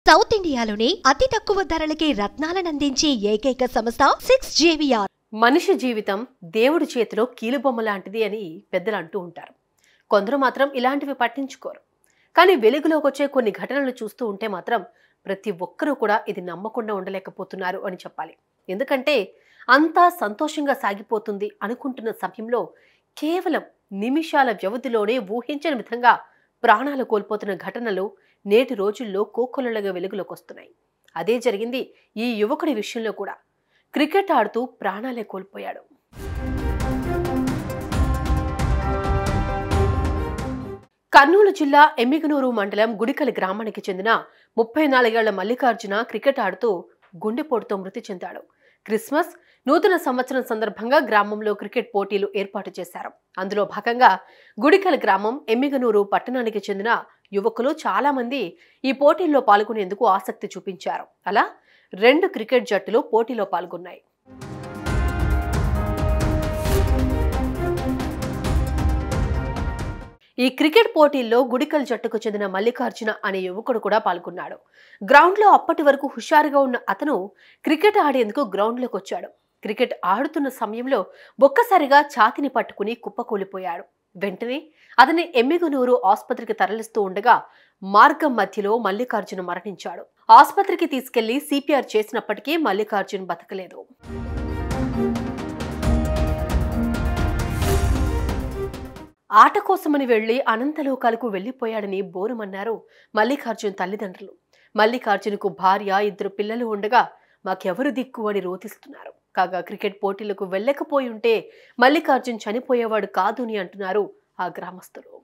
south ఇండియాలోనే అతి తక్కువ ధరలకి రత్నాలనందించే ఏకైక సంస్థ సిక్స్ జేవిఆర్ మనిషి జీవితం దేవుడి చేతిలో కీలుబొమ్మ లాంటిది అని పెద్దలు అంటూ ఉంటారు కొందరు మాత్రం ఇలాంటివి పట్టించుకోరు కానీ వెలుగులోకి వచ్చే కొన్ని ఘటనలు చూస్తూ ఉంటే మాత్రం ప్రతి ఒక్కరూ కూడా ఇది నమ్మకుండా ఉండలేకపోతున్నారు అని చెప్పాలి ఎందుకంటే అంతా సంతోషంగా సాగిపోతుంది అనుకుంటున్న సమయంలో కేవలం నిమిషాల వ్యవధిలోనే ఊహించని విధంగా ప్రాణాలు కోల్పోతున్న ఘటనలు నేటి రోజుల్లో కోకొల్లలుగా వెలుగులోకి వస్తున్నాయి అదే జరిగింది ఈ యువకుడి విషయంలో కూడా క్రికెట్ ఆడుతూ ప్రాణాలే కోల్పోయాడు కర్నూలు జిల్లా ఎమ్మిగనూరు మండలం గుడికలి గ్రామానికి చెందిన ముప్పై నాలుగేళ్ల మల్లికార్జున క్రికెట్ ఆడుతూ గుండెపోటుతో మృతి చెందాడు క్రిస్మస్ నూతన సంవత్సరం సందర్భంగా గ్రామంలో క్రికెట్ పోటీలు ఏర్పాటు చేశారు అందులో భాగంగా గుడికల్ గ్రామం ఎమ్మిగనూరు పట్టణానికి చెందిన యువకులు చాలా మంది ఈ పోటీల్లో పాల్గొనేందుకు ఆసక్తి చూపించారు అలా రెండు క్రికెట్ జట్టులు పోటీలో పాల్గొన్నాయి ఈ క్రికెట్ పోటీల్లో గుడికల్ జట్టుకు చెందిన మల్లికార్జున అనే యువకుడు కూడా పాల్గొన్నాడు గ్రౌండ్లో అప్పటి వరకు హుషారుగా ఉన్న అతను క్రికెట్ ఆడేందుకు గ్రౌండ్లోకి వచ్చాడు క్రికెట్ ఆడుతున్న సమయంలో ఒక్కసారిగా ఛాతిని పట్టుకుని కుప్పకూలిపోయాడు వెంటనే అతని ఎమ్మిగనూరు ఆసుపత్రికి తరలిస్తూ ఉండగా మార్గం మధ్యలో మల్లికార్జున మరణించాడు ఆసుపత్రికి తీసుకెళ్లి సిపిఆర్ చేసినప్పటికీ మల్లికార్జున్ బతకలేదు ఆట కోసమని వెళ్లి అనంతలోకాలకు వెళ్లిపోయాడని బోరుమన్నారు మల్లికార్జున్ తల్లిదండ్రులు మల్లికార్జున్కు భార్య ఇద్దరు పిల్లలు ఉండగా మాకెవరు దిక్కు అని రోతిస్తున్నారు కాగా క్రికెట్ పోటీలకు వెళ్ళకపోయి ఉంటే మల్లికార్జున్ చనిపోయేవాడు కాదు అని అంటున్నారు ఆ గ్రామస్తులు